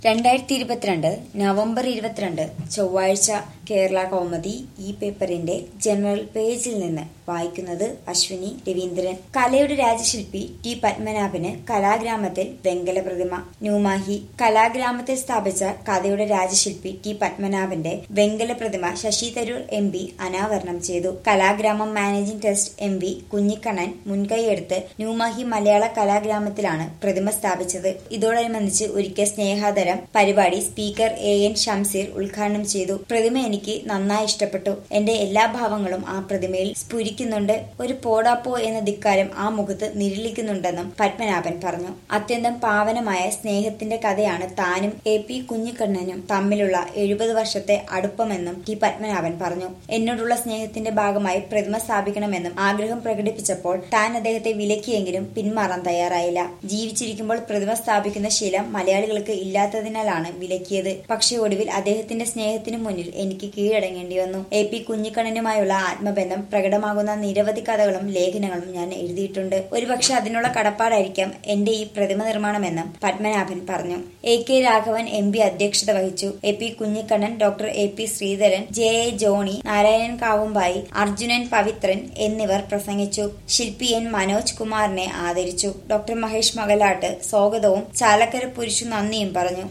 രണ്ടായിരത്തി ഇരുപത്തിരണ്ട് നവംബർ ഇരുപത്തിരണ്ട് ചൊവ്വാഴ്ച കേരള കൗമുദി ഈ പേപ്പറിന്റെ ജനറൽ പേജിൽ നിന്ന് വായിക്കുന്നത് അശ്വിനി രവീന്ദ്രൻ കലയുടെ രാജശില്പി ടി പത്മനാഭന് കലാഗ്രാമത്തിൽ വെങ്കല പ്രതിമ ന്യൂമാഹി കലാഗ്രാമത്തിൽ സ്ഥാപിച്ച കഥയുടെ രാജശില്പി ടി പത്മനാഭന്റെ വെങ്കല പ്രതിമ ശശി തരൂർ എം പി അനാവരണം ചെയ്തു കലാഗ്രാമം managing trust M V Kunhikannan മുൻകൈയെടുത്ത് ന്യൂമാഹി മലയാള കലാഗ്രാമത്തിലാണ് പ്രതിമ സ്ഥാപിച്ചത് ഇതോടനുബന്ധിച്ച് ഒരുക്കിയ സ്നേഹാദരം പരിപാടി സ്പീക്കർ എ എൻ ഷംസീർ ഉദ്ഘാടനം ചെയ്തു പ്രതിമ എനിക്ക് നന്നായി ഇഷ്ടപ്പെട്ടു എന്റെ എല്ലാ ഭാവങ്ങളും ആ പ്രതിമയിൽ സ്ഫുരിക്കുന്നുണ്ട് ഒരു പോടാപ്പോ എന്ന ധിക്കാരം ആ മുഖത്ത് നിരളിക്കുന്നുണ്ടെന്നും പത്മനാഭൻ പറഞ്ഞു അത്യന്തം പാവനമായ സ്നേഹത്തിന്റെ കഥയാണ് താനും എ പി കുഞ്ഞിക്കണ്ണനും തമ്മിലുള്ള എഴുപത് വർഷത്തെ അടുപ്പമെന്നും ടി പത്മനാഭൻ പറഞ്ഞു എന്നോടുള്ള സ്നേഹത്തിന്റെ ഭാഗമായി പ്രതിമ സ്ഥാപിക്കണമെന്നും ആഗ്രഹം പ്രകടിപ്പിച്ചപ്പോൾ താൻ അദ്ദേഹത്തെ വിലക്കിയെങ്കിലും പിന്മാറാൻ തയ്യാറായില്ല ജീവിച്ചിരിക്കുമ്പോൾ പ്രതിമ സ്ഥാപിക്കുന്ന ശീലം മലയാളികൾക്ക് ഇല്ലാത്തതിനാലാണ് വിലക്കിയത് പക്ഷേ ഒടുവിൽ അദ്ദേഹത്തിന്റെ സ്നേഹത്തിനു മുന്നിൽ എനിക്ക് കീഴടങ്ങേണ്ടി വന്നു എ പി കുഞ്ഞിക്കണ്ണനുമായുള്ള ആത്മബന്ധം പ്രകടമാകുന്ന നിരവധി കഥകളും ലേഖനങ്ങളും ഞാൻ എഴുതിയിട്ടുണ്ട് ഒരുപക്ഷെ അതിനുള്ള കടപ്പാടായിരിക്കാം എന്റെ ഈ പ്രതിമ നിർമ്മാണമെന്നും പത്മനാഭൻ പറഞ്ഞു A K Raghavan M P അധ്യക്ഷത വഹിച്ചു A P Kunhikannan doctor A P Sreedharan J A Johny Narayanan Kavumbayi Arjunan Pavithran എന്നിവർ പ്രസംഗിച്ചു ശില്പി എൻ മനോജ് കുമാറിനെ ആദരിച്ചു ഡോക്ടർ മഹേഷ് മകലാട്ട് സ്വാഗതവും ചാലക്കര പുരുഷു നന്ദിയും പറഞ്ഞു